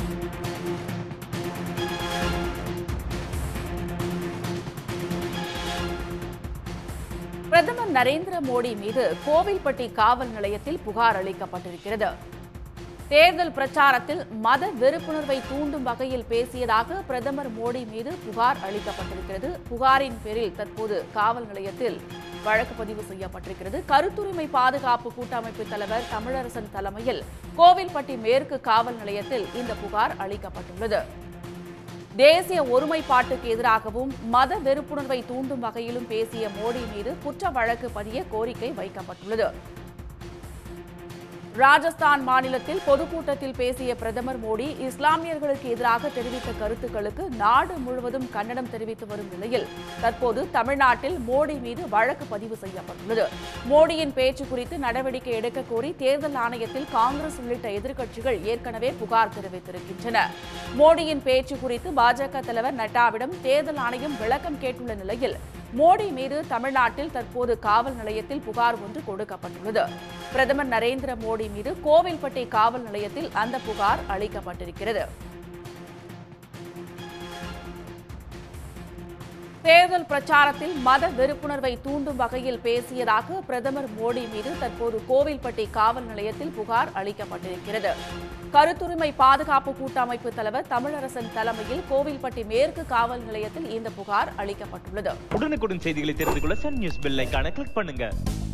பிரதமர் நரேந்திர மோடி மீது கோவில்பட்டி காவல் நிலையத்தில் புகார் அளிக்கப்பட்டிருக்கிறது தேர்தல் பிரச்சாரத்தில் மத வெறுப்புணர்வை தூண்டும் வகையில் பேசியதாக பிரதமர் மோடி மீது புகார் அளிக்கப்பட்டிருக்கிறது புகாரின் பேரில் தற்போது காவல் நிலையத்தில் வழக்கு பதிவு செய்யப்பட்டிருக்கிறது கருத்துரிமை பாதுகாப்பு கூட்டமைப்பு தலைவர் தமிழரசன் தலைமையில் கோவில்பட்டி மேற்கு காவல் நிலையத்தில் இந்த புகார் அளிக்கப்பட்டுள்ளது தேசிய ஒருமைப்பாட்டுக்கு எதிராகவும் மத வெறுப்புணர்வை தூண்டும் வகையிலும் பேசிய மோடி மீது குற்ற வழக்கு பதிய கோரிக்கை வைக்கப்பட்டுள்ளது ராஜஸ்தான் மாநிலத்தில் பொதுக்கூட்டத்தில் பேசிய பிரதமர் மோடி இஸ்லாமியர்களுக்கு எதிராக தெரிவித்த கருத்துக்களுக்கு நாடு முழுவதும் கண்டனம் தெரிவித்து வரும் நிலையில் தற்போது தமிழ்நாட்டில் மோடி மீது வழக்கு பதிவு செய்யப்பட்டுள்ளது மோடியின் பேச்சு குறித்து நடவடிக்கை எடுக்க கோரி தேர்தல் ஆணையத்தில் காங்கிரஸ் உள்ளிட்ட எதிர்க்கட்சிகள் ஏற்கனவே புகார் தெரிவித்திருக்கின்றன மோடியின் பேச்சு குறித்து பாஜக தலைவர் நட்டாவிடம் தேர்தல் ஆணையம் விளக்கம் கேட்டுள்ள நிலையில் மோடி மீது தமிழ்நாட்டில் தற்போது காவல் நிலையத்தில் புகார் ஒன்று கொடுக்கப்பட்டுள்ளது பிரதமர் நரேந்திர மோடி மீது கோவில்பட்டி காவல் நிலையத்தில் அந்த புகார் அளிக்கப்பட்டிருக்கிறது தேர்தல் பிரச்சாரத்தில் மத வெறுப்புணர்வை தூண்டும் வகையில் பேசியதாக பிரதமர் மோடி மீது தற்போது கோவில்பட்டி காவல் நிலையத்தில் புகார் அளிக்கப்பட்டிருக்கிறது கருத்துரிமை பாதுகாப்பு கூட்டமைப்பு தலைவர் தமிழரசன் தலைமையில் கோவில்பட்டி மேற்கு காவல் நிலையத்தில் இந்த புகார் அளிக்கப்பட்டுள்ளது உடனுக்குடன் செய்திகளை தெரிந்து கொள்ள சன் நியூஸ் பெல் ஐகானை கிளிக் பண்ணுங்க